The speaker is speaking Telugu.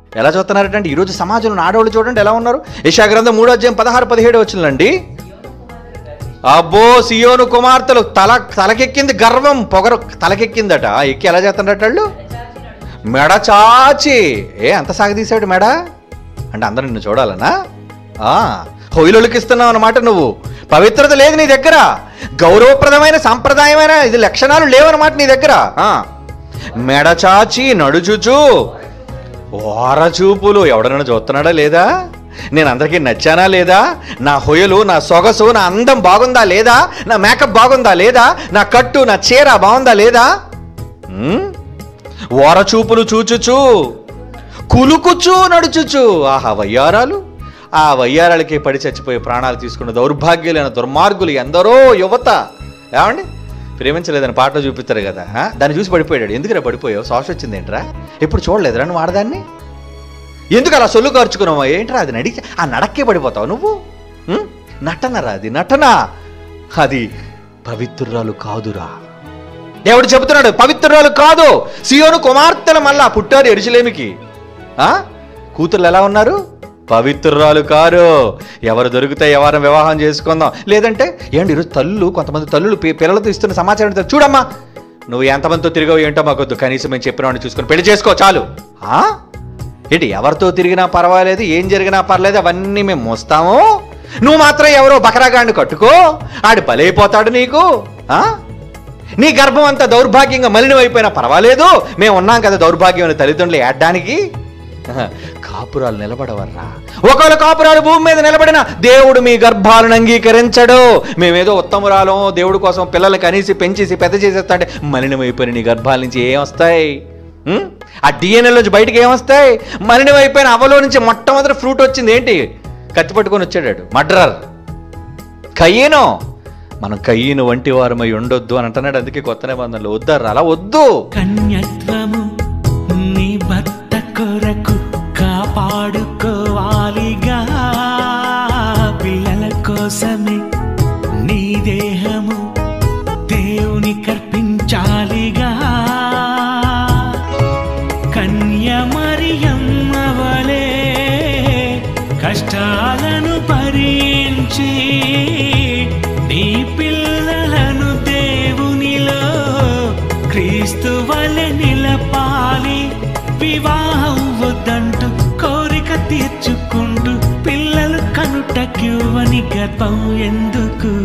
ఎలా చూస్తున్నారంటే ఈరోజు సమాజంలో ఆడవాళ్ళు చూడండి ఎలా ఉన్నారు యశా గ్రంథం మూడో అధ్యాయం పదహారు పదిహేడు వచ్చిందండి అబ్బో సియోను కుమార్తెలు తల తలకెక్కింది గర్వం పొగరు తలకెక్కిందట ఎక్కి ఎలా చేస్తున్నట్టు వాళ్ళు మెడ చాచి ఏ అంత సాగదీశాడు మెడ అంటే అందరూ నిన్ను చూడాలనా ఆ, హొయ్యలుకి ఇస్తున్నావు అన్నమాట నువ్వు పవిత్రత లేదు నీ దగ్గర గౌరవప్రదమైన సాంప్రదాయమైన ఇది లక్షణాలు లేవన్నమాట నీ దగ్గర ఆ, మెడ చాచి నడుచుచు ఓరచూపులు ఎవడనైనా చూస్తున్నాడా లేదా నేను అందరికీ నచ్చానా లేదా నా హొయలు నా సొగసు నా అందం బాగుందా లేదా నా మేకప్ బాగుందా లేదా నా కట్టు నా చీర బాగుందా లేదా ఉమ్? ఓరచూపులు చూచుచు కులుకుచు నడుచుచు ఆహా వయ్యారాలు ఆ వయ్యారాలకి పడి చచ్చిపోయే ప్రాణాలు తీసుకున్న దౌర్భాగ్యులైన దుర్మార్గులు ఎందరో యువత ఏమండి ప్రేమించలేదని పాటలో చూపిస్తారు కదా ఆ? దాన్ని చూసి పడిపోయాడు ఎందుకురా పడిపోయావు శ్వాస వచ్చింది ఏంట్రా ఎప్పుడు చూడలేదురా నువ్వు ఆడదాన్ని ఎందుకు అలా సొల్లు ఖర్చుకున్నావు ఏంట్రా అది నడిచి ఆ నడక్కే పడిపోతావు నువ్వు ఉం? నటనరా అది నటన అది పవిత్రురాలు కాదురా దేవుడు చెబుతున్నాడు పవిత్రురాలు కాదు సియోను కుమార్తెలు మళ్ళా పుట్టారు ఎరుసలేమికి ఆ కూతుర్లు ఎలా ఉన్నారు పవిత్రురాలు కారు ఎవరు దొరికితే ఎవరు వివాహం చేసుకుందాం లేదంటే ఏంటి ఈరోజు తల్లు కొంతమంది తల్లులు పి- పిల్లలతో ఇస్తున్న సమాచారం ఇస్తారు. చూడమ్మా నువ్వు ఎంతమందితో తిరిగావు ఏంటో మాకొద్దు కనీసం మేము చెప్పిన వాడిని చూసుకొని పెళ్లి చేసుకో చాలు ఆ ఏంటి ఎవరితో తిరిగినా పర్వాలేదు ఏం జరిగినా పర్లేదు అవన్నీ మేము మోస్తాము నువ్వు మాత్రం ఎవరో బకరాగాడిని కట్టుకో ఆడు బలైపోతాడు నీకు ఆ నీ గర్భం అంతా దౌర్భాగ్యంగా మలినమైపోయినా పర్వాలేదు మేము ఉన్నాం కదా దౌర్భాగ్యమైన తల్లిదండ్రులు ఏడ్డానికి ఆహా, కాపురాలు నిలబడవర్రా ఒకవేళ కాపురాలు భూమి మీద నిలబడిన దేవుడు మీ గర్భాలను అంగీకరించడు మేమేదో ఉత్తమురాలం దేవుడి కోసం పిల్లల్ని కనీసి పెంచేసి పెద్ద చేసేస్తా అంటే మలినమైపోయిన నీ గర్భాల నుంచి ఏం వస్తాయి ఉం? ఆ డిఎన్ఏ నుంచి బయటికి ఏమొస్తాయి మలినమైపోయిన అవలో నుంచి మొట్టమొదటి ఫ్రూట్ వచ్చింది ఏంటి కత్తి పట్టుకొని వచ్చాడు మడ్రర్ కయ్యేనో మనం కయ్యను వంటి వారమై ఉండొద్దు అని అంటున్నాడు అందుకే కొత్త నిబంధనలు వద్దారు అలా వద్దు కన్యత్వము నీ భర్త కొరకు కాపాడుకోవాలిగా పిల్లల కోసమే నీ దేహము దేవుని కర్పించాలిగా కన్య మరియమ్మ వలె కష్టాలను భరించి నీ పిల్లలను దేవునిలో క్రీస్తు వలె నిలపాలి వివాహం వద్దంటూ కోరిక తీర్చుకుంటూ పిల్లలు కనుటక్యువని గర్భం ఎందుకు